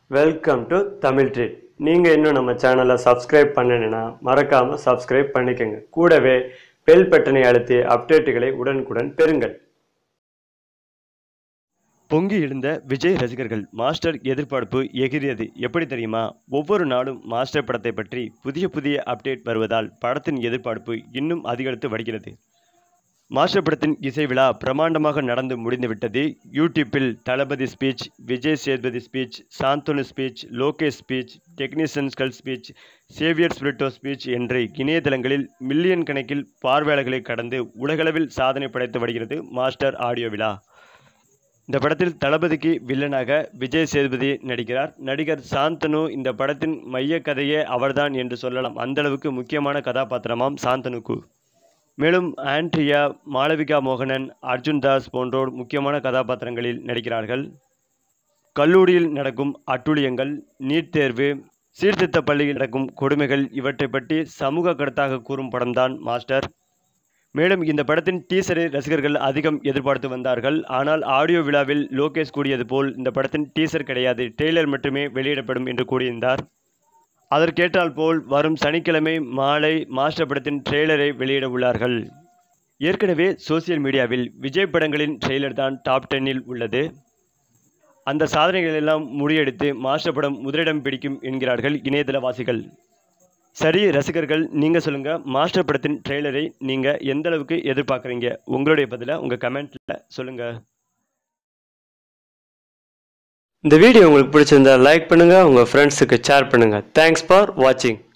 welcome to Tamil treat நீங்கள் இன்னும் நம்ம சேனலை சப்ஸ்கிரைப் பண்ணலைன்னா மறக்காமல் சப்ஸ்கிரைப் பண்ணிக்கோங்க கூடவே பெல் பட்டனை அழுத்தி அப்டேட்டுகளை உடனுக்குடன் பெறுங்கள் பொங்கி எழுந்த விஜய் ரசிகர்கள் மாஸ்டர் எதிர்பார்ப்பு எகிரியது எப்படி தெரியுமா ஒவ்வொரு நாளும் மாஸ்டர் படத்தை பற்றி புதிய புதிய அப்டேட் வருவதால் படத்தின் எதிர்பார்ப்பு இன்னும் அதிகரித்து வருகிறது மாஸ்டர் படத்தின் இசை விழா பிரமாண்டமாக நடந்து முடிந்துவிட்டது யூடியூப்பில் தளபதி speech Vijay Sethupathi speech Shanthanu speech Lokesh speech டெக்னீஷியன்ஸ்கள் ஸ்பீச் சேவியர் ஸ்பிரிட்டோ ஸ்பீச் என்று இணையதளங்களில் மில்லியன் கணக்கில் பார்வையாளர்களை கடந்து உலகளவில் சாதனை படைத்து வருகிறது மாஸ்டர் ஆடியோ விழா இந்த படத்தில் தளபதிக்கு வில்லனாக விஜய் சேதுபதி நடிக்கிறார் நடிகர் சாந்தனு இந்த படத்தின் மைய கதையே அவர்தான் என்று சொல்லலாம் அந்த அளவுக்கு முக்கியமான கதாபாத்திரமாம் சாந்தனுக்கு மேலும் ஆண்ட்ரியா மாளவிகா மோகனன் அர்ஜுன் தாஸ் போன்றோர் முக்கியமான கதாபாத்திரங்களில் நடிக்கிறார்கள் கல்லூரியில் நடக்கும் அட்டூழியங்கள் நீட் தேர்வு சீர்திருத்த பள்ளியில் நடக்கும் கொடுமைகள் இவற்றை பற்றி சமூக கருத்தாக கூறும் படம்தான் மாஸ்டர் மேலும் இந்த படத்தின் டீசரை ரசிகர்கள் அதிகம் எதிர்பார்த்து வந்தார்கள் ஆனால் ஆடியோ விழாவில் லோகேஷ் கூறியது போல் இந்த படத்தின் டீசர் கிடையாது ட்ரெய்லர் மட்டுமே வெளியிடப்படும் என்று கூறியிருந்தார் அதற்கேற்றால் போல் வரும் சனிக்கிழமை மாலை மாஸ்டர் படத்தின் ட்ரெய்லரை வெளியிட உள்ளார்கள் ஏற்கனவே சோசியல் மீடியாவில் விஜய் படங்களின் ட்ரெய்லர் தான் டாப் டென்னில் உள்ளது அந்த சாதனைகள் எல்லாம் முறியடித்து மாஸ்டர் படம் முதலிடம் பிடிக்கும் என்கிறார்கள் இணையதளவாசிகள் சரி ரசிகர்கள் நீங்கள் சொல்லுங்கள் மாஸ்டர் படத்தின் ட்ரெய்லரை நீங்கள் எந்த அளவுக்கு எதிர்பார்க்குறீங்க உங்களுடைய பதிலை உங்கள் கமெண்ட்டில் சொல்லுங்கள் இந்த வீடியோ உங்களுக்கு பிடிச்சிருந்தா லைக் பண்ணுங்கள் உங்கள் ஃப்ரெண்ட்ஸுக்கு ஷேர் பண்ணுங்கள் தேங்க்ஸ் ஃபார் வாட்சிங்